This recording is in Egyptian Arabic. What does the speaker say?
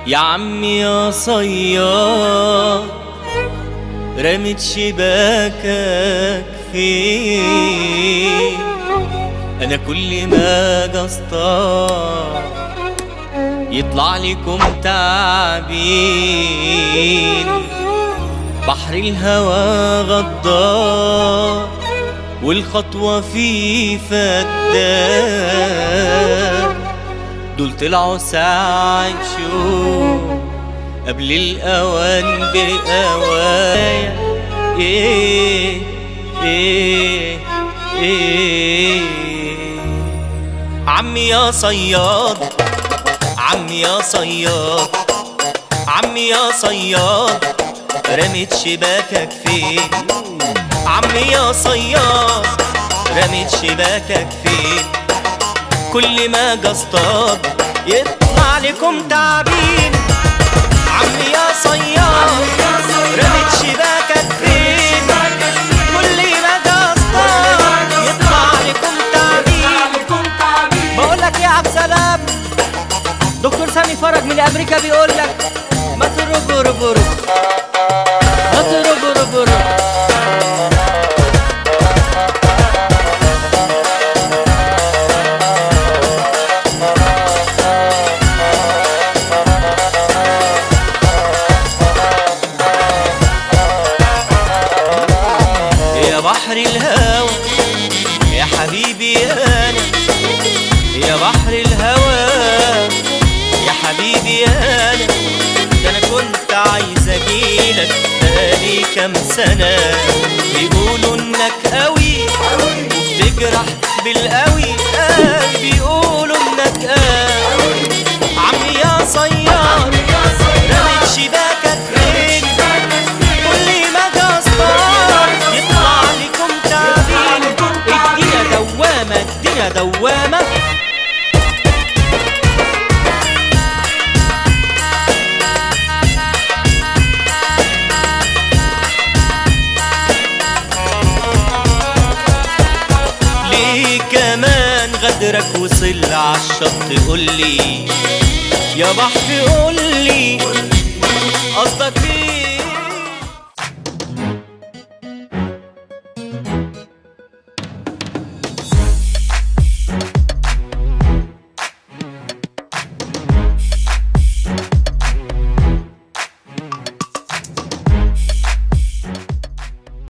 يا عمي يا صياد رمت شباكك فين انا كل ما اجي اصطاد يطلع لكم تعبين بحر الهوى غدار والخطوة فيه فدان دول طلعوا ساعة شو قبل الأوان بأوايا إيه إيه إيه عمي يا صياد عمي يا صياد عمي يا صياد رميت شباكك فين عمي يا صياد رميت شباكك فين كل ما اجي اصطاد يطلع لكم تعبين عمي يا صياد رميت شباكك فين كل ما اجي اصطاد يطلع لكم تعبين بقول لك يا عبد سلام دكتور سامي فرج من امريكا بيقول لك ما ترب رب رب ما ترب رب رب يا بحر الهوى يا حبيبي انا يا بحر الهوى يا حبيبي انا ده انا كنت عايز اجيلك بقالي كام سنه بيقولوا انك قوي وبتجرح بالقوي قال بيقولوا انك قوي عمي يا صياد رميت شباكك فين كل ما اجي اصطاد يطلع لكم تعبين الدنيا دوامه الدنيا دوامه ليه كمان غدرك وصل عالشط قولي يا بحر قولي قصدك